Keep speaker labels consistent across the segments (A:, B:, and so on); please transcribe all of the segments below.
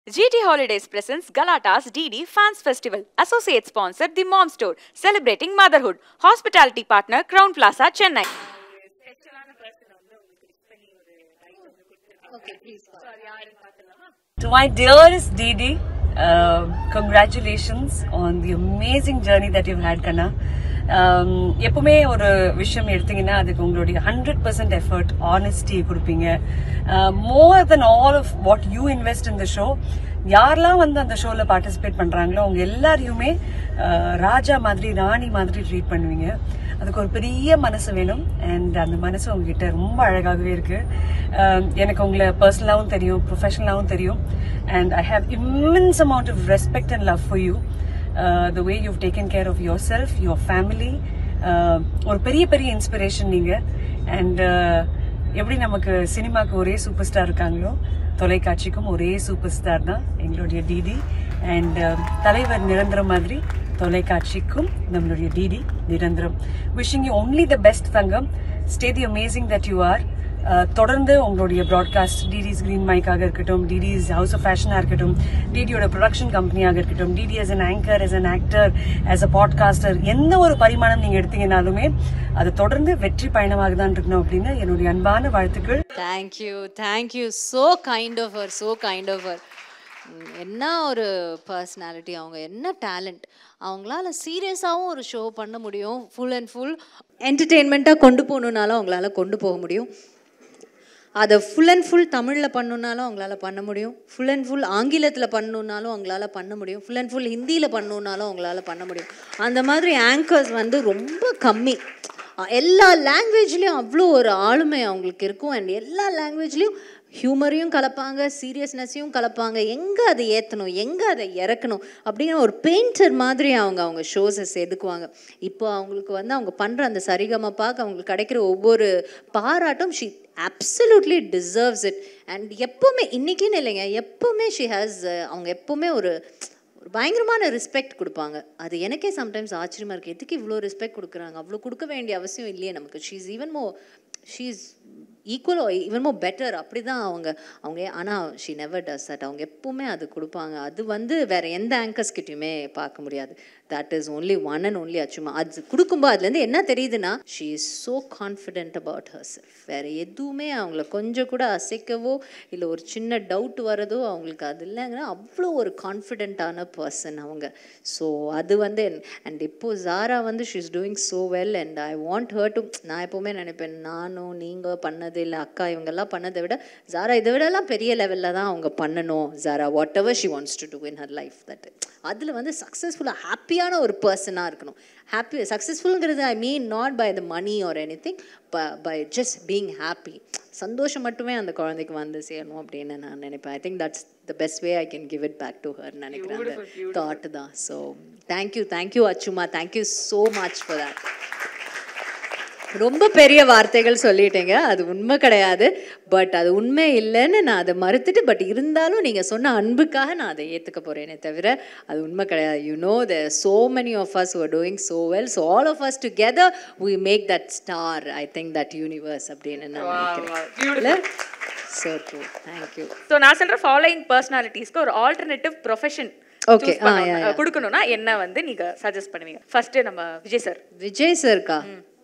A: GT Holidays presents Galata's DD Fans Festival. Associate sponsor The Mom Store, celebrating motherhood. Hospitality partner Crown Plaza, Chennai.
B: To my dearest Didi, uh, congratulations on the amazing journey that you've had, Kanna. Um, எப்பவுமே ஒரு விஷயம் எடுத்தீங்கன்னா அதுக்கு உங்களுடைய hundred percent effort honesty கொடுப்பீங்க more then all of what you invest in the show யாரெல்லாம் வந்து அந்த ஷோல பார்ட்டிசிபேட் பண்றாங்களோ அவங்க எல்லாரையுமே uh, ராஜா மாதிரி ராணி மாதிரி ட்ரீட் பண்ணுவீங்க அதுக்கு ஒரு பெரிய மனசு வேணும் அண்ட் அந்த மனசு உங்ககிட்ட ரொம்ப அழகாகவே இருக்கு Um, எனக்கு உங்களை பர்சனலாகவும் தெரியும் ப்ரொஃபஷனலாகவும் தெரியும் and I have immense amount of respect and love for you the way you taken care of yourself your family ஒரு பெரிய பெரிய இன்ஸ்பிரேஷன் நீங்க அண்ட் எப்படி நமக்கு சினிமாக்கு ஒரே சூப்பர் ஸ்டார் இருக்காங்களோ தொலைக்காட்சிக்கும் ஒரே சூப்பர் ஸ்டார் தான் எங்களுடைய டிடி அண்ட் தலைவர் நிரந்தரம் மாதிரி தொலைக்காட்சிக்கும் நம்மளுடைய டிடி நிரந்தரம் wishing you only the best தங்கம் stay the amazing that you are தொடர்ந்து உங்களுடைய ப்ராட்காஸ்ட் டிடிஸ் கிரீன் மைக்காக இருக்கட்டும் டிடிஸ் ஹவுஸ் ஆஃப் ஃபேஷனாக இருக்கட்டும் டிடியோட ப்ரொடக்ஷன் கம்பெனியாக இருக்கட்டும் DD as an anchor as an actor as a podcaster எந்த ஒரு பரிமாணம் நீங்கள் எடுத்தீங்கனாலுமே அது தொடர்ந்து வெற்றி பயணமாக தான் இருக்கணும் அப்படின்னு என்னுடைய அன்பான வாழ்த்துக்கள்
C: thank you thank you so kind of her so kind of her என்ன ஒரு பர்சனாலிட்டி அவங்க என்ன டேலண்ட் அவங்களால சீரியஸாகவும் ஒரு ஷோ பண்ண முடியும் ஃபுல் அண்ட் ஃபுல் என்டர்டெயின்மெண்ட்டாக கொண்டு போகணுன்னாலும் அவங்களால கொண்டு போக முடியும் அதை ஃபுல் அண்ட் ஃபுல் தமிழில் பண்ணணுன்னாலும் அவங்களால பண்ண முடியும் ஃபுல் அண்ட் ஃபுல் ஆங்கிலத்தில் பண்ணணுன்னாலும் அவங்களால பண்ண முடியும் ஃபுல் அண்ட் ஃபுல் ஹிந்தியில் பண்ணணுன்னாலும் அவங்களால பண்ண முடியும் அந்த மாதிரி ஆங்கர்ஸ் வந்து ரொம்ப கம்மி அஹ் எல்லா லாங்குவேஜ்லேயும் அவ்வளோ ஒரு ஆளுமை அவங்களுக்கு இருக்கும் அண்ட் எல்லா லாங்குவேஜ்லேயும் ஹியூமரையும் கலப்பாங்க சீரியஸ்னஸையும் கலப்பாங்க எங்கே அதை ஏற்றணும் எங்கே அதை இறக்கணும் அப்படின்னு ஒரு பெயிண்டர் மாதிரி அவங்க அவங்க ஷோஸை செதுக்குவாங்க இப்போ அவங்களுக்கு வந்து அவங்க பண்ணுற அந்த சரிகமப்பாக்கு அவங்களுக்கு கிடைக்கிற ஒவ்வொரு பாராட்டும் she absolutely deserves it and எப்போவுமே இன்றைக்கின்னு இல்லைங்க எப்போவுமே ஷி ஹேஸ் அவங்க எப்போவுமே ஒரு ஒரு பயங்கரமான ரெஸ்பெக்ட் கொடுப்பாங்க அது எனக்கே சம்டைம்ஸ் ஆச்சரியமாக இருக்குது எதுக்கு இவ்வளோ ரெஸ்பெக்ட் கொடுக்குறாங்க அவ்வளோ கொடுக்க வேண்டிய அவசியம் இல்லையே நமக்கு she is even more she is ஈக்குவலோ ஈவன் மோ பெட்டர் அப்படி தான் அவங்க அவங்க ஆனால் ஷீ நெவர் டஸ் தட் அவங்க எப்பவுமே அது கொடுப்பாங்க அது வந்து வேற எந்த ஆங்கர்ஸ் கிட்டயுமே பார்க்க முடியாது that is only one and only அச்சுமா அது கொடுக்கும்போது அதுலேருந்து என்ன தெரியுதுன்னா she is so confident about herself வேற எதுவுமே அவங்கள கொஞ்சம் கூட அசைக்கவோ இல்லை ஒரு சின்ன டவுட் வரதோ அவங்களுக்கு அது இல்லைங்கன்னா அவ்வளோ ஒரு கான்ஃபிடென்ட்டான பர்சன் அவங்க ஸோ அது வந்து அண்ட் இப்போ ஜாரா வந்து she is doing so well and I want her to நான் எப்போவுமே நினைப்பேன் நானும் நீங்கள் பண்ணது இல்லை அக்கா இவங்கெல்லாம் பண்ணதை விட ஜாரா இதை விடலாம் பெரிய லெவலில் தான் அவங்க பண்ணணும் Zara whatever she wants to do in her life that அதில் வந்து சக்ஸஸ்ஃபுல்லாக ஹாப்பியான ஒரு பர்சனாக இருக்கணும் ஹாப்பி சக்ஸஸ்ஃபுல்ங்கிறது I mean not by the money or anything by just being happy சந்தோஷம் மட்டுமே அந்த குழந்தைக்கு வந்து சேரணும் அப்படின்னு நான் நினைப்பேன் I think that's the best way I can give it back to her நினைக்கிறேன் அந்த தாட் தான் ஸோ தேங்க்யூ தேங்க்யூ அச்சுமா thank you so much for that ரொம்ப பெரிய வார்த்தைகள் சொல்லிட்டேங்க அது உண்மை கிடையாது பட் அது உண்மை இல்லைன்னு நான் அதை மறுத்துட்டு பட் இருந்தாலும் நீங்கள் சொன்ன அன்புக்காக நான் அதை ஏற்றுக்க போகிறேனே தவிர அது உண்மை கிடையாது you know the so many of us are doing so well so all of us together we make that star I think that universe அப்படின்னு நான் நினைக்கிறேன் இல்லை ஸோ ட்ரூ தேங்க்யூ
A: ஸோ நான் சொல்ற ஃபாலோயிங் பர்சனாலிட்டிஸ்க்கு ஒரு alternative profession
C: Okay, ah, yeah, yeah.
A: கொடுக்கணும்னா என்ன வந்து நீங்க சஜஸ்ட் பண்ணுவீங்க ஃபர்ஸ்ட் நம்ம விஜய் சார்
C: விஜய் சர்க்கா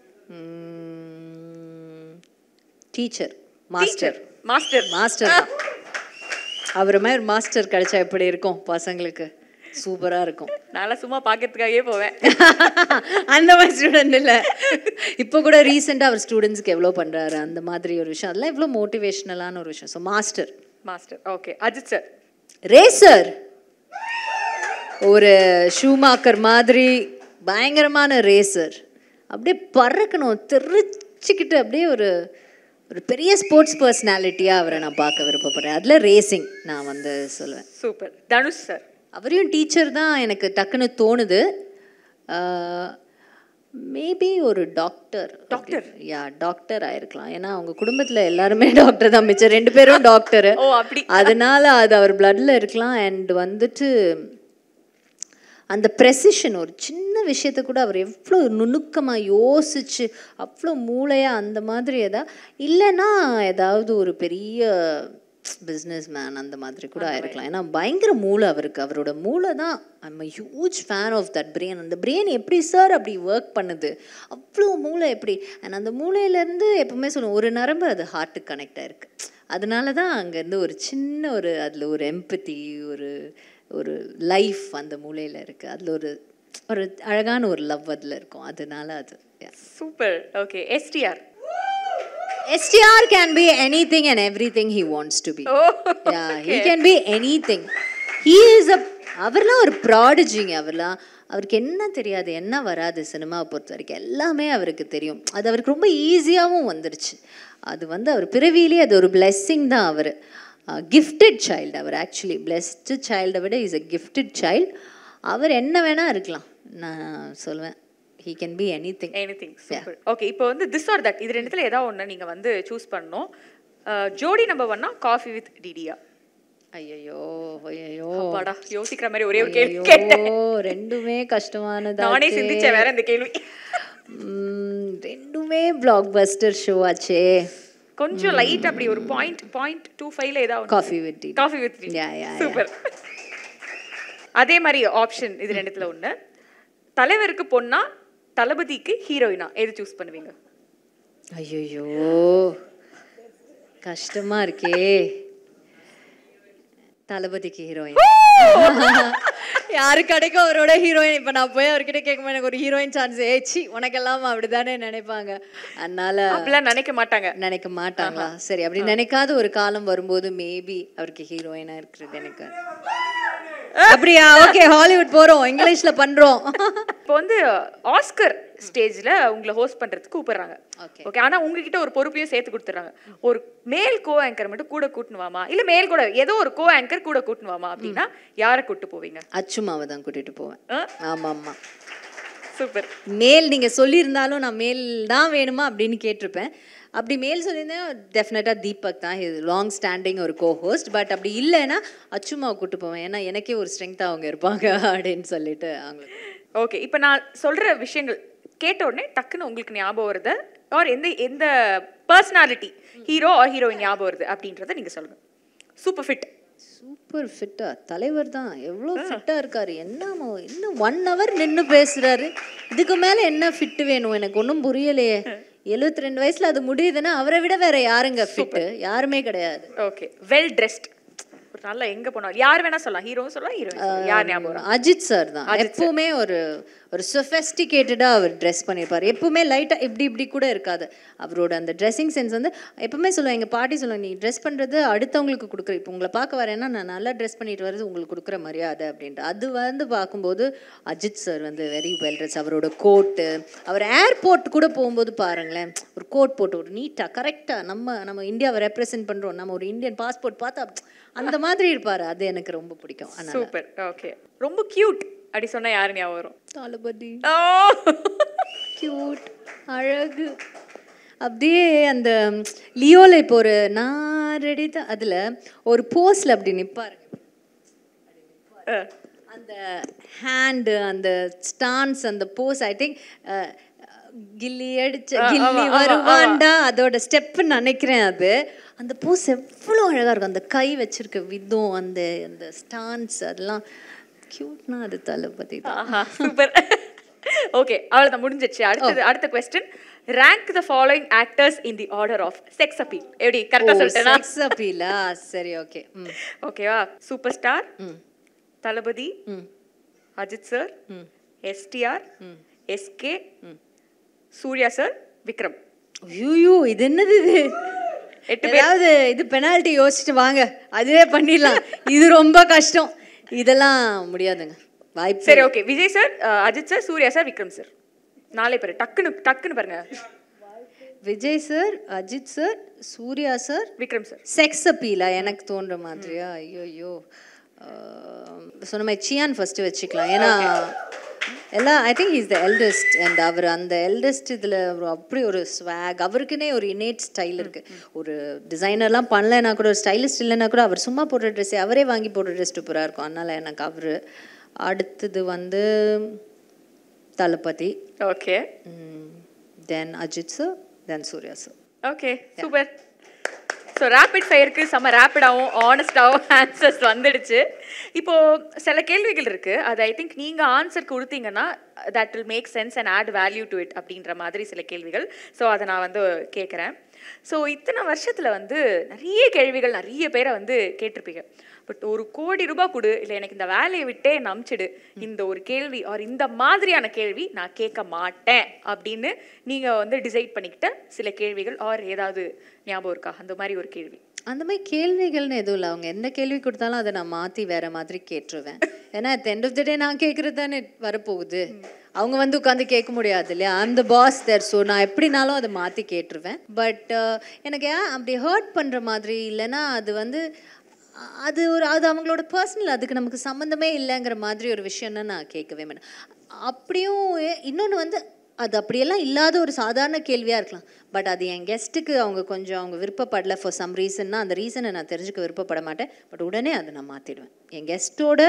C: டீச்சர் மாஸ்டர்
A: மாஸ்டர்
C: மாஸ்டர் தான் அவர் மாதிரி ஒரு மாஸ்டர் கிடைச்சா எப்படி இருக்கும் பசங்களுக்கு சூப்பராக இருக்கும்
A: நான் சும்மா பாக்கிறதுக்காகவே போவேன்
C: அந்த மாதிரி ஸ்டூடெண்ட் இல்லை இப்போ கூட ரீசெண்டாக அவர் ஸ்டூடெண்ட்ஸ்க்கு எவ்வளோ பண்ணுறாரு அந்த மாதிரி ஒரு விஷயம் அதெல்லாம் எவ்வளோ மோட்டிவேஷ்னலான ஒரு விஷயம் so master
A: master okay Ajith sir
C: racer ஒரு ஷூமாக்கர் மாதிரி பயங்கரமான ரேசர் அப்படியே பறக்கணும் தெரிச்சுக்கிட்டு அப்படியே ஒரு ஒரு பெரிய ஸ்போர்ட்ஸ் பர்சனாலிட்டியாக அவரை நான் பார்க்க விருப்பப்படுறேன் அதில் ரேசிங் நான் வந்து சொல்லுவேன்
A: சூப்பர் தனுஷ் சார்
C: அவரையும் டீச்சர் தான் எனக்கு டக்குன்னு தோணுது மேபி ஒரு டாக்டர்
A: Doctor?
C: யா டாக்டர் ஆயிருக்கலாம் ஏன்னா அவங்க குடும்பத்தில் எல்லாருமே டாக்டர் தான் மிச்சம் ரெண்டு பேரும் டாக்டர்
A: ஓ அப்படி
C: அதனால அது அவர் பிளட்ல இருக்கலாம் அண்ட் வந்துட்டு அந்த ப்ரெசிஷன் ஒரு சின்ன விஷயத்த கூட அவர் எவ்வளோ நுணுக்கமாக யோசிச்சு அவ்வளோ மூளையாக அந்த மாதிரி எதா இல்லைன்னா ஏதாவது ஒரு பெரிய பிஸ்னஸ் மேன் அந்த மாதிரி கூட ஆயிருக்கலாம் ஏன்னா பயங்கர மூளை அவருக்கு அவரோட மூளை தான் I'm huge fan of that brain அந்த பிரெயின் எப்படி சார் அப்படி ஒர்க் பண்ணுது அவ்வளோ மூளை எப்படி அண்ட் அந்த மூளையிலேருந்து எப்பவுமே சொல்லுவோம் ஒரு நரம்பு அது ஹார்ட்டுக்கு கனெக்ட் ஆயிருக்கு அதனால தான் அங்கேருந்து ஒரு சின்ன ஒரு அதில் ஒரு எம்பத்தி ஒரு ஒரு லைஃப் அந்த மூளையில் இருக்குது அதில் ஒரு ஒரு அழகான ஒரு லவ் அதில் இருக்கும் அதனால அது yeah.
A: Super okay STR
C: STR can be anything and everything he wants to be.
A: Oh,
C: yeah, he can be anything. He is a அவர்லாம் ஒரு ப்ராடஜிங்க அவர்லாம் அவருக்கு என்ன தெரியாது என்ன வராது சினிமாவை பொறுத்த வரைக்கும் எல்லாமே அவருக்கு தெரியும் அது அவருக்கு ரொம்ப ஈஸியாகவும் வந்துருச்சு அது வந்து அவர் பிறவியிலே அது ஒரு blessing தான் அவர் கிஃப்டட் சைல்டு அவர் ஆக்சுவலி பிளெஸ்டு சைல்டை விட இஸ் a gifted child அவர் என்ன வேணால் இருக்கலாம் நான் சொல்லுவேன் he can be anything
A: anything super okay இப்போ வந்து திஸ் ஆர் தட் இது ரெண்டுத்துல ஏதாவது ஒண்ணு நீங்க வந்து சூஸ் பண்ணணும் அஹ், ஜோடி நம்பர் ஒன்னா காஃபி வித் டிடியா
C: ஐயோ ஐயோ
A: அப்பாடா யோசிக்கிற மாதிரி ஒரே ஒரு கேள்வி கேட்டேன்
C: ஐயோ ரெண்டுமே கஷ்டமானதா
A: நானே
C: இருக்கே.
A: சிந்திச்சேன் வேற இந்த கேள்வி
C: ம், ரெண்டுமே பிளாக் பஸ்டர் ஷோ ஆச்சே
A: கொஞ்சம் லைட் அப்படி ஒரு பாயிண்ட் பாயிண்ட் டூ ஃபைவ்ல ஏதாவது
C: coffee with
A: coffee with
C: Yeah, yeah, yeah.
A: Super அதே மாதிரி ஆப்ஷன் இது ரெண்டுத்துல ஒண்ணு தலைவருக்கு பொண்ணா தளபதிக்கு ஹீரோயினா எது சூஸ் பண்ணுவீங்க
C: ஐயோ கஷ்டமா இருக்கே தளபதிக்கு ஹீரோயின் யாரு கிடைக்கும் அவரோட ஹீரோயின் இப்ப நான் போய் அவர்கிட்ட கேட்கும் எனக்கு ஒரு ஹீரோயின் சான்ஸ் ஏச்சி உனக்கெல்லாம் அப்படிதானே நினைப்பாங்க அதனால
A: அப்படிலாம் நினைக்க மாட்டாங்க
C: நினைக்க மாட்டாங்களா சரி அப்படி நினைக்காத ஒரு காலம் வரும்போது மேபி அவருக்கு ஹீரோயினா இருக்கிறது எனக்கு அப்படியா ஓகே ஹாலிவுட் போறோம் இங்கிலீஷ்ல பண்றோம்
A: இப்போ வந்து ஆஸ்கர் ஸ்டேஜ்ல உங்களை ஹோஸ்ட் பண்றதுக்கு கூப்பிடுறாங்க
C: Okay.
A: ஓகே ஆனா உங்ககிட்ட ஒரு பொறுப்பையும் சேர்த்து கொடுத்துறாங்க ஒரு மேல் கோ ஆங்கர் மட்டும் கூட கூட்டினு வாமா இல்ல மேல் கூட ஏதோ ஒரு கோ ஆங்கர் கூட கூட்டினு வாமா அப்படின்னா யாரை கூட்டு போவீங்க
C: அச்சுமாவை தான் கூட்டிட்டு போவேன்
A: ஆ?
C: ஆமா ஆமா
A: சூப்பர்
C: மேல் நீங்க சொல்லியிருந்தாலும் நான் மேல் தான் வேணுமா அப்படின்னு கேட்டிருப்பேன் அப்படி மேல் சொல்லியிருந்தேன் டெஃபினட்டாக தீபக் தான் இது லாங் ஸ்டாண்டிங் ஒரு கோ ஹோஸ்ட் பட் அப்படி இல்லைன்னா அச்சுமாவை கூட்டு போவேன் ஏன்னா எனக்கே ஒரு ஸ்ட்ரென்த்தாக அவங்க இருப்பாங்க அப்படின்னு சொல்லிட்டு அவங்களுக்கு
A: ஓகே இப்போ நான் சொல்ற விஷயங்கள் கேட்ட உடனே டக்குன்னு உங்களுக்கு ஞாபகம் வருது ஆர் எந்த எந்த பர்சனாலிட்டி ஹீரோ ஆர் ஹீரோயின் ஞாபகம் வருது அப்படின்றத நீங்க சொல்லுங்க சூப்பர் ஃபிட்
C: சூப்பர் ஃபிட்டா தலைவர் தான் எவ்வளோ ஃபிட்டாக இருக்காரு என்ன மோ- இன்னும் ஒன் ஹவர் நின்று பேசுறாரு இதுக்கு மேலே என்ன ஃபிட்டு வேணும் எனக்கு ஒன்றும் புரியலையே எழுபத்தி ரெண்டு வயசுல அது முடியுதுன்னா அவரை விட வேற யாருங்க ஃபிட்டு யாருமே கிடையாது
A: ஓகே வெல் ட்ரெஸ்ட் ஒரு நல்ல எங்க போனாலும் யார் வேணா சொல்லலாம் ஹீரோவும் சொல்லலாம் ஹீரோயின் யார் ஞாபகம் வரும்
C: அஜித் சார் தான் எப்பவுமே ஒரு ஒரு சொஃபெஸ்டிகேட்டடாக அவர் ட்ரெஸ் பண்ணியிருப்பார் எப்பவுமே லைட்டாக இப்படி இப்படி கூட இருக்காது அவரோட அந்த ட்ரெஸ்ஸிங் சென்ஸ் வந்து எப்பவுமே சொல்லுவேன் எங்கள் பாட்டி சொல்லுவாங்க நீ ட்ரெஸ் பண்ணுறது அடுத்தவங்களுக்கு கொடுக்குற இப்போ உங்களை பார்க்க வரேன்னா நான் நல்லா ட்ரெஸ் பண்ணிட்டு வர்றது உங்களுக்கு கொடுக்குற மரியாதை அப்படின்ட்டு அது வந்து பார்க்கும்போது அஜித் சார் வந்து வெரி வெல் ட்ரெஸ் அவரோட கோட்டு அவர் ஏர்போர்ட் கூட போகும்போது பாருங்களேன் ஒரு கோட் போட்டு ஒரு நீட்டாக கரெக்டாக நம்ம நம்ம இந்தியாவை ரெப்ரசென்ட் பண்ணுறோம் நம்ம ஒரு இந்தியன் பாஸ்போர்ட் பார்த்தா அந்த மாதிரி இருப்பார் அது எனக்கு ரொம்ப பிடிக்கும் அதனால
A: சூப்பர் ஓகே ரொம்ப கியூட் அப்படி சொன்னா யாரு ஞாபகம் வரும்
C: தளபதி
A: ஓ
C: கியூட் அழகு அப்படியே அந்த லியோல இப்போ ஒரு நான் ரெடி தான் அதுல ஒரு போஸ்ல அப்படி நிப்பாரு அந்த ஹேண்டு அந்த ஸ்டான்ஸ் அந்த போஸ் ஐ திங்க் கில்லி அடிச்ச கில்லி வருவான்டா அதோட ஸ்டெப்னு நினைக்கிறேன் அது அந்த போஸ் எவ்வளோ அழகா இருக்கும் அந்த கை வச்சிருக்க விதம் அந்த அந்த ஸ்டான்ஸ் அதெல்லாம் கியூட்னா அது தளபதி தான்
A: ஆஹா சூப்பர் ஓகே அவ்வளவுதான் முடிஞ்சிச்சு அடுத்தது அடுத்த question rank the following actors in the order of sex appeal எப்படி கரெக்டா சொல்லிட்டேனா
C: செக்ஸ் அப்பீலா சரி ஓகே ம்
A: ஓகேவா சூப்பர் ஸ்டார்
C: ம்
A: தளபதி
C: ம்
A: அஜித் சார்
C: ம்
A: STR SK Suriya sir Vikram
C: ஐயோ இது என்னது இது
A: எட்டு
C: ஏதாவது இது பெனால்ட்டி யோசிச்சுட்டு வாங்க அதுவே பண்ணிடலாம் இது ரொம்ப கஷ்டம் இதெல்லாம் முடியாதுங்க வாய்ப்பு
A: சரி okay Vijay sir Ajith sir Suriya sir Vikram sir நாலே பேர் டக்குன்னு டக்குன்னு பாருங்க
C: Vijay sir Ajith sir Suriya sir
A: Vikram sir
C: sex அப்பீலா எனக்கு தோன்ற மாதிரியா ஐயோ ஐயோ சொன்ன மாதிரி சியான் ஃபர்ஸ்ட் வச்சுக்கலாம் ஏன்னா எல்லாம் I think is the eldest and அவர் அந்த எல்டஸ்ட் இதில் அப்படி ஒரு ஸ்வாக் அவருக்குன்னே ஒரு இன்னேட் ஸ்டைல் இருக்கு ஒரு டிசைனர்லாம் பண்ணலைன்னா கூட ஒரு ஸ்டைலிஸ்ட் இல்லைன்னா கூட அவர் சும்மா போடுற ட்ரெஸ்ஸே அவரே வாங்கி போடுற ட்ரெஸ் சூப்பராக இருக்கும் அதனால எனக்கு அவர் அடுத்தது வந்து Thalapathy
A: okay
C: then Ajith sir then Suriya sir
A: okay super so rapid ஃபயருக்கு செம்ம ரேப்பிடாகவும் ஆனஸ்டாகவும் ஆன்சர்ஸ் வந்துடுச்சு இப்போ சில கேள்விகள் இருக்கு அது ஐ திங்க் நீங்க ஆன்சர் கொடுத்தீங்கன்னா that will make sense and add value to it அப்படின்ற மாதிரி சில கேள்விகள் ஸோ அதை நான் வந்து கேட்குறேன் ஸோ இத்தனை வருஷத்துல வந்து நிறைய கேள்விகள் நிறைய பேரை வந்து கேட்டிருப்பீங்க பட் ஒரு கோடி ரூபாய் கொடு இல்லை எனக்கு இந்த வேலையை விட்டே நம்பிச்சிடு இந்த ஒரு கேள்வி ஆர் இந்த மாதிரியான கேள்வி நான் கேட்க மாட்டேன் அப்படின்னு நீங்க வந்து டிசைட் பண்ணிக்கிட்ட சில கேள்விகள் ஆர் ஏதாவது ஞாபகம் இருக்கா அந்த மாதிரி ஒரு கேள்வி
C: அந்த மாதிரி கேள்விகள்னு எதுவும் இல்லை அவங்க என்ன கேள்வி கொடுத்தாலும் அதை நான் மாற்றி வேற மாதிரி கேட்டுருவேன் ஏன்னா at the end of the day நான் கேட்குறது தானே வரப்போகுது அவங்க வந்து உட்காந்து கேட்க முடியாது இல்லையா அந்த பாஸ் தேர் ஸோ நான் எப்படினாலும் அதை மாற்றி கேட்டுருவேன் பட் எனக்கு ஏன் அப்படி ஹர்ட் பண்ணுற மாதிரி இல்லைன்னா அது வந்து அ- அது ஒரு அது அவங்களோட பர்சனல் அதுக்கு நமக்கு சம்மந்தமே இல்லைங்கிற மாதிரி ஒரு விஷயம்னா நான் கேட்கவே மாட்டேன் அப்படியும் இன்னொன்று வந்து அது அப்படியெல்லாம் இல்லாத ஒரு சாதாரண கேள்வியாக இருக்கலாம் பட் அது என் கெஸ்ட்டுக்கு அவங்க கொஞ்சம் அவங்க விருப்பப்படல ஃபார் சம் ரீசன்னா அந்த ரீசனை நான் தெரிஞ்சுக்க விருப்பப்பட மாட்டேன் பட் உடனே அதை நான் மாற்றிடுவேன் என் கெஸ்ட்டோட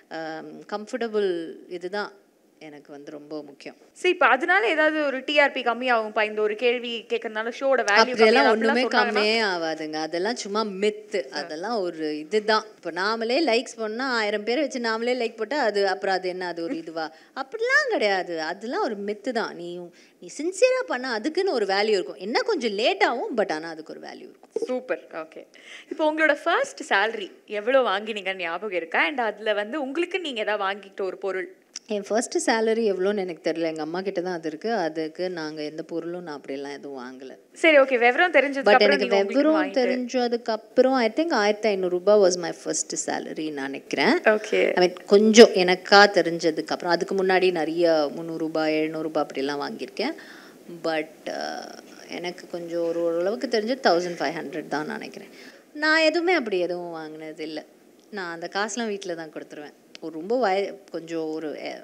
C: கம்ஃபர்டபுள் இதுதான் எனக்கு வந்து ரொம்ப முக்கியம்
A: சரி இப்போ அதனால ஏதாவது ஒரு டிஆர்பி கம்மியாகும்ப்பா இந்த ஒரு கேள்வி கேட்கறதுனால ஷோட வேல்யூ
C: அப்படியெல்லாம் ஒண்ணுமே கம்மியே ஆகாதுங்க அதெல்லாம் சும்மா மித்து அதெல்லாம் ஒரு இதுதான் இப்போ நாமளே லைக்ஸ் பண்ணா ஆயிரம் பேரை வச்சு நாமளே லைக் போட்டா அது அப்புறம் அது என்ன அது ஒரு இதுவா அப்படிலாம் கிடையாது அதெல்லாம் ஒரு மித்து தான் நீ நீ சின்சியரா பண்ணா அதுக்குன்னு ஒரு வேல்யூ இருக்கும் என்ன கொஞ்சம் லேட் ஆகும் பட் ஆனா அதுக்கு ஒரு வேல்யூ இருக்கும்
A: சூப்பர் ஓகே இப்போ உங்களோட ஃபர்ஸ்ட் salary எவ்வளோ வாங்கினீங்கன்னு ஞாபகம் இருக்கா அண்ட் அதுல வந்து உங்களுக்கு நீங்க ஏதாவது வாங்கிட்ட ஒரு பொருள்
C: என் ஃபர்ஸ்ட் சேலரி எவ்வளோன்னு எனக்கு தெரியல எங்க அம்மா கிட்ட தான் அது இருக்கு அதுக்கு நாங்க எந்த பொருளும் நான் அப்படியெல்லாம் எதுவும் வாங்கல
A: சரி ஓகே விவரம் தெரிஞ்சதுக்கு
C: பட்
A: அப்புறம்
C: எனக்கு
A: நீங்க உங்களுக்கு
C: விவரம்
A: வாங்கிட்டு
C: தெரிஞ்சதுக்கு அப்புறம் ஐ திங்க் ஆயிரத்தி ஐநூறுரூபா வாஸ் மை ஃபர்ஸ்ட் சேலரி நான் நினைக்கிறேன்
A: ஓகே
C: ஐ மீன் கொஞ்சம் எனக்கா தெரிஞ்சதுக்கு அப்புறம் அதுக்கு முன்னாடி நிறைய முந்நூறுரூபா எழுநூறுபா அப்படிலாம் வாங்கியிருக்கேன் பட் எனக்கு கொஞ்சம் ஒரு ஓரளவுக்கு தெரிஞ்சு தௌசண்ட் ஃபைவ் ஹண்ட்ரட் தான் நான் நினைக்கிறேன் நான் எதுவுமே அப்படி எதுவும் வாங்கினது இல்லை நான் அந்த காசுலாம் வீட்டில் தான் கொடுத்துருவேன் ஒரு ரொம்ப வய கொஞ்சம் ஒரு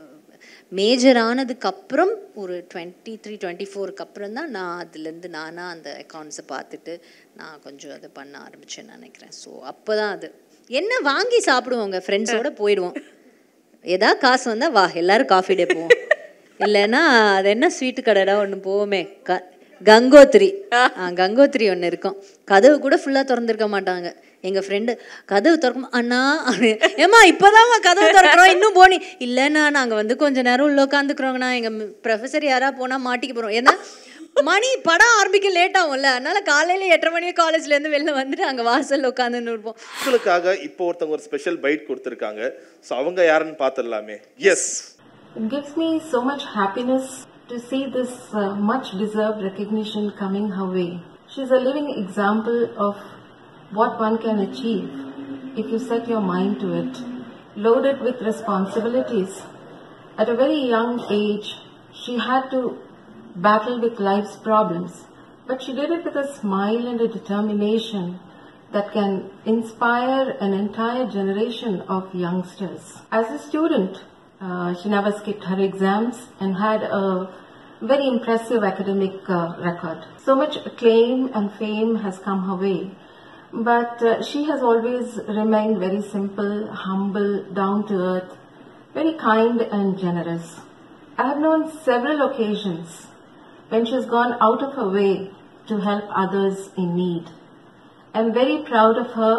C: மேஜர் ஆனதுக்கப்புறம் ஒரு டுவெண்ட்டி த்ரீ டுவெண்ட்டி ஃபோருக்கு அப்புறம் தான் நான் அதுலேருந்து நானாக அந்த அக்கௌண்ட்ஸை பார்த்துட்டு நான் கொஞ்சம் அதை பண்ண ஆரம்பிச்சேன்னு நினைக்கிறேன் ஸோ அப்போ தான் அது என்ன வாங்கி சாப்பிடுவோங்க ஃப்ரெண்ட்ஸோட போயிடுவோம் ஏதாவது காசு வந்தால் வா எல்லாரும் காஃபி டே போவோம் இல்லைன்னா அது என்ன ஸ்வீட்டு கடைடா ஒன்று போவோமே க கங்கோத்திரி ஆ கங்கோத்திரி ஒன்று இருக்கும் கதவு கூட ஃபுல்லாக திறந்துருக்க மாட்டாங்க எங்கள் ஃப்ரெண்டு கதவு திறக்கும் அண்ணா ஏம்மா இப்போதாம்மா கதவு திறக்கிறோம் இன்னும் போனி இல்லைண்ணா நாங்கள் வந்து கொஞ்ச நேரம் உள்ள உட்காந்துக்கிறோங்கண்ணா எங்கள் ப்ரொஃபஸர் யாரா போனால் மாட்டிக்க போகிறோம் ஏன்னா மணி படம் ஆரம்பிக்க லேட் ஆகும்ல அதனால காலையில் எட்டரை மணிக்கு காலேஜ்லேருந்து வெளில வந்துட்டு அங்கே வாசலில் உட்காந்துன்னு இருப்போம்
D: உங்களுக்காக இப்போ ஒருத்தவங்க ஒரு ஸ்பெஷல் பைட் கொடுத்துருக்காங்க ஸோ அவங்க யாருன்னு பார்த்துடலாமே yes
E: It gives me so much happiness to see this uh, much deserved recognition coming her way. She's a living example of what one can achieve if you set your mind to it. Loaded with responsibilities, at a very young age, she had to battle with life's problems, but she did it with a smile and a determination that can inspire an entire generation of youngsters. As a student, uh, she never skipped her exams and had a very impressive academic uh, record. So much acclaim and fame has come her way. But uh, she has always remained very simple, humble, down to earth, very kind and generous. I have known several occasions when she has gone out of her way to help others in need. I'm very proud of her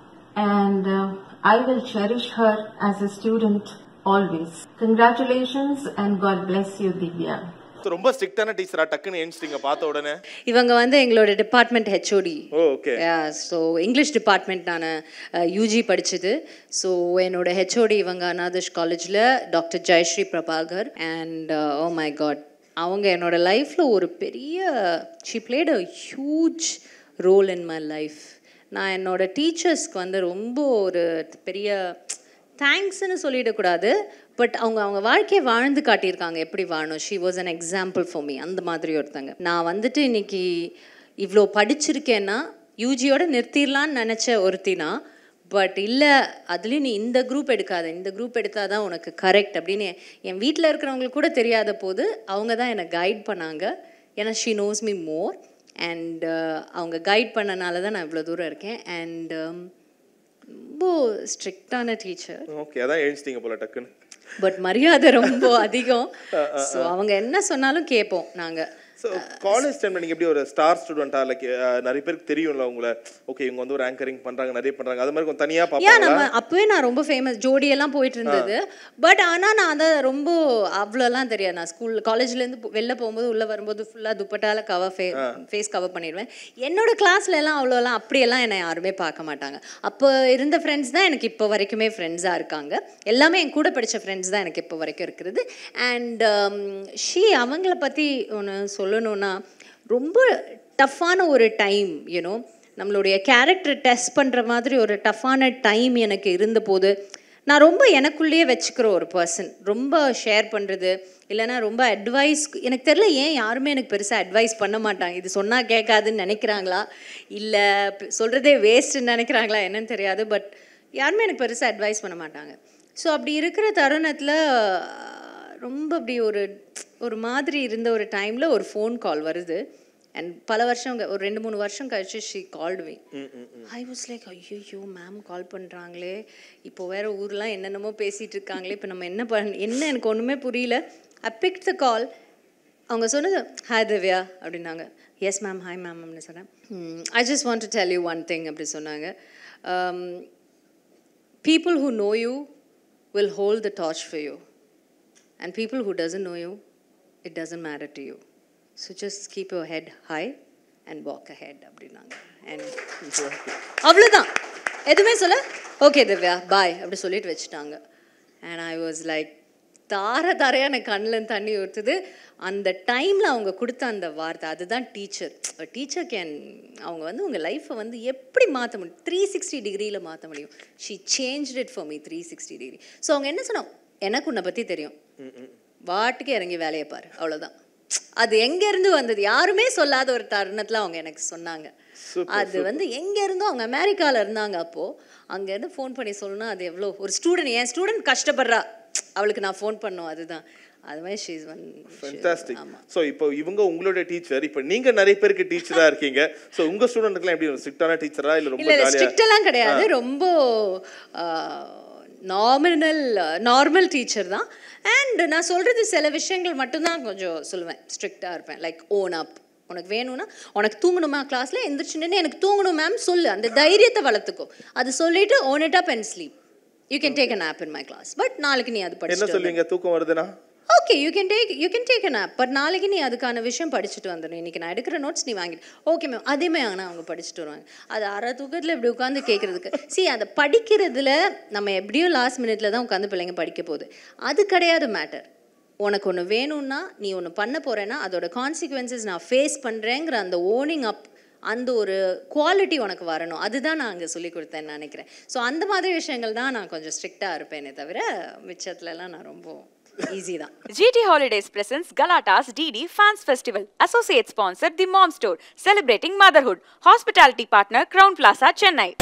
E: and uh, I will cherish her as a student always. Congratulations and God bless you, Divya.
D: ரொம்ப ஸ்ட்ரிக்டான டீச்சரா டக்குன்னு ஏஞ்சிட்டீங்க பார்த்த உடனே
C: இவங்க வந்து எங்களோட department HOD
D: oh okay
C: so English department நான் யூஜி படிச்சது ஸோ என்னோட ஹெச்ஓடி இவங்க அனாதஷ் காலேஜில் doctor Jayashree Prabhakar and oh my god அவங்க என்னோட லைஃப்பில் ஒரு பெரிய she played a huge role in my life நான் என்னோட டீச்சர்ஸ்க்கு வந்து ரொம்ப ஒரு பெரிய தேங்க்ஸ்னு சொல்லிடக்கூடாது பட் அவங்க அவங்க வாழ்க்கையை வாழ்ந்து காட்டியிருக்காங்க எப்படி வாழணும் she was an example for me அந்த மாதிரி ஒருத்தங்க நான் வந்துட்டு இன்னைக்கு இவ்வளோ படிச்சிருக்கேன்னா யூஜியோட நிறுத்திடலான்னு நினச்ச ஒருத்தினா பட் இல்லை அதுலேயும் நீ இந்த குரூப் எடுக்காத இந்த குரூப் எடுத்தால் தான் உனக்கு கரெக்ட் அப்படின்னு என் வீட்டில் இருக்கிறவங்களுக்கு கூட தெரியாத போது அவங்க தான் என்னை கைட் பண்ணாங்க ஏன்னா she knows me more and அவங்க கைட் பண்ணனால தான் நான் இவ்வளோ தூரம் இருக்கேன் அண்ட் ரொம்ப ஸ்ட்ரிக்டான டீச்சர்
D: ஓகே அதான் ஏஞ்சிட்டீங்க போல டக்குன்னு
C: பட் மரியாதை ரொம்ப அதிகம் ஸோ அவங்க என்ன சொன்னாலும் கேட்போம் நாங்கள்
D: ஸோ காலேஜ் டைம்ல நீங்க எப்படி ஒரு ஸ்டார் ஸ்டூடெண்டா லைக் நிறைய பேருக்கு தெரியும்ல உங்களை ஓகே இவங்க வந்து ஒரு ஆங்கரிங் பண்றாங்க நிறைய பண்றாங்க அது மாதிரி கொஞ்சம் தனியா
C: யா
D: பார்ப்பாங்களா
C: நம்ம அப்பவே நான் ரொம்ப ஃபேமஸ் ஜோடியெல்லாம் போயிட்டு இருந்தது பட் ஆனால் நான் அதை ரொம்ப அவ்வளோலாம் தெரியாது நான் ஸ்கூல் காலேஜ்லேருந்து வெளில போகும்போது உள்ளே வரும்போது ஃபுல்லாக துப்பட்டால கவர் ஃபே ஃபேஸ் கவர் பண்ணிடுவேன் என்னோட கிளாஸ்ல எல்லாம் அவ்வளோலாம் அப்படியெல்லாம் என்னை யாருமே பார்க்க மாட்டாங்க அப்போ இருந்த ஃப்ரெண்ட்ஸ் தான் எனக்கு இப்போ வரைக்குமே ஃப்ரெண்ட்ஸாக இருக்காங்க எல்லாமே என் கூட படித்த ஃப்ரெண்ட்ஸ் தான் எனக்கு இப்போ வரைக்கும் இருக்கிறது அண்ட் ஷீ அவங்கள பற்றி ஒன்று சொல்லணும்னா ரொம்ப டஃப்பான ஒரு டைம் யூனோ நம்மளுடைய கேரக்டர் டெஸ்ட் பண்ணுற மாதிரி ஒரு டஃப்பான டைம் எனக்கு இருந்தபோது நான் ரொம்ப எனக்குள்ளேயே வச்சுக்கிற ஒரு பர்சன் ரொம்ப ஷேர் பண்ணுறது இல்லைன்னா ரொம்ப அட்வைஸ் எனக்கு தெரில ஏன் யாருமே எனக்கு பெருசாக அட்வைஸ் பண்ண மாட்டாங்க இது சொன்னால் கேட்காதுன்னு நினைக்கிறாங்களா இல்லை சொல்கிறதே வேஸ்ட்டுன்னு நினைக்கிறாங்களா என்னன்னு தெரியாது பட் யாருமே எனக்கு பெருசாக அட்வைஸ் பண்ண மாட்டாங்க ஸோ அப்படி இருக்கிற தருணத்தில் ரொம்ப அப்படி ஒரு ஒரு மாதிரி இருந்த ஒரு டைமில் ஒரு ஃபோன் கால் வருது அண்ட் பல வருஷம் க- ஒரு ரெண்டு மூணு வருஷம் கழிச்சு she called me I was like ஐயோ மேம் கால் பண்ணுறாங்களே இப்போ வேற ஊர்லாம் என்னென்னமோ பேசிகிட்டு இருக்காங்களே இப்போ நம்ம என்ன பண்ண என்ன எனக்கு ஒன்றுமே புரியல ஐ பிக் த கால் அவங்க சொன்னது ஹாய் திவ்யா அப்படின்னாங்க எஸ் மேம் ஹாய் மேம் அப்படின்னு சொன்னேன் I just want to tell you one thing அப்படி சொன்னாங்க people who know you will hold the torch for you and people who doesn't know you it doesn't matter to you so just keep your head high and walk ahead அப்படின்னாங்க and அவ்வளோதான் எதுவுமே சொல்ல okay Divya பாய் அப்படி சொல்லிட்டு வச்சுட்டாங்க and i was like தார தாரையாக எனக்கு கண்ணில் தண்ணி ஊற்றுது அந்த டைமில் அவங்க கொடுத்த அந்த வார்த்தை அதுதான் டீச்சர் டீச்சர் கேன் அவங்க வந்து உங்கள் லைஃப்பை வந்து எப்படி மாற்ற முடியும் த்ரீ சிக்ஸ்டி டிகிரியில் மாற்ற முடியும் she change it for me three sixty degree so அவங்க என்ன சொன்னா எனக்கு உன்னை பற்றி தெரியும் வாட்டுக்கு இறங்கி வேலையை பாரு அவ்வளோதான் அது எங்கேருந்து வந்தது யாருமே சொல்லாத ஒரு தருணத்தில் அவங்க எனக்கு சொன்னாங்க அது வந்து எங்க இருந்தோ அவங்க அமெரிக்கால இருந்தாங்க அப்போ அங்க இருந்து ஃபோன் பண்ணி சொல்லணும் அது எவ்வளோ ஒரு ஸ்டூடெண்ட் என் ஸ்டூடெண்ட் கஷ்டப்படுறா அவளுக்கு நான் ஃபோன் பண்ணோம் அதுதான் அது மாதிரி ஷீஸ் ஒன்
D: ஃபென்டாஸ்டிக் ஸோ இப்போ இவங்க உங்களுடைய டீச்சர் இப்போ நீங்க நிறைய பேருக்கு டீச்சரா இருக்கீங்க ஸோ உங்க ஸ்டூடெண்ட்க்குலாம் எப்படி ஸ்ட்ரிக்டான டீச்சரா இல்ல ரொம்ப
C: இல்ல இல்ல
D: ஜாலியா
C: ஸ்ட்ரிக்ட் எல்லாம் கிடையாது ரொம்ப நார்மல் நார்மல் டீச்சர் தான் அண்ட் நான் சொல்றது சில விஷயங்கள் மட்டும்தான் கொஞ்சம் சொல்லுவேன் ஸ்ட்ரிக்டாக இருப்பேன் லைக் ஓன் அப் உனக்கு வேணும்னா உனக்கு தூங்கணுமா கிளாஸ்ல எந்திரிச்சுன்னு எனக்கு தூங்கணும் மேம் சொல்லு அந்த தைரியத்தை வளர்த்துக்கோ அது சொல்லிட்டு own it up and sleep you can take a nap in my class but நாளைக்கு நீ அது
D: என்ன
C: படிச்சுட்டு
D: சொல்லுவீங்க தூக்கம் வருதுன்னா
C: okay you can take you can take a nap but நாளைக்கு நீ அதுக்கான விஷயம் படிச்சுட்டு வந்துடும் இன்னைக்கு நான் எடுக்கிற நோட்ஸ் நீ வாங்கிட்டு ஓகே மேம் அதேமே ஆனால் அவங்க படிச்சுட்டு வருவாங்க அது அரை தூக்கத்தில் இப்படி உட்காந்து கேட்குறதுக்கு சி அதை படிக்கிறதுல நம்ம எப்படியும் லாஸ்ட் மினிட்ல தான் உட்காந்து பிள்ளைங்க படிக்க போகுது அது கிடையாது மேட்டர் உனக்கு ஒன்று வேணும்னா நீ ஒன்று பண்ண போறேன்னா அதோட கான்சிக்வன்சஸ் நான் ஃபேஸ் பண்ணுறேங்கிற அந்த ஓனிங் அப் அந்த ஒரு குவாலிட்டி உனக்கு வரணும் அதுதான் நான் அங்கே சொல்லி கொடுத்தேன்னு நினைக்கிறேன் ஸோ அந்த மாதிரி விஷயங்கள் தான் நான் கொஞ்சம் ஸ்ட்ரிக்டாக இருப்பேனே தவிர மிச்சத்துலலாம் நான் ரொம்ப ஈஸி தான்
A: GT Holidays presents Galata's DD Fans Festival. Associate sponsor The Mom Store, celebrating motherhood. Hospitality partner Crown Plaza, Chennai.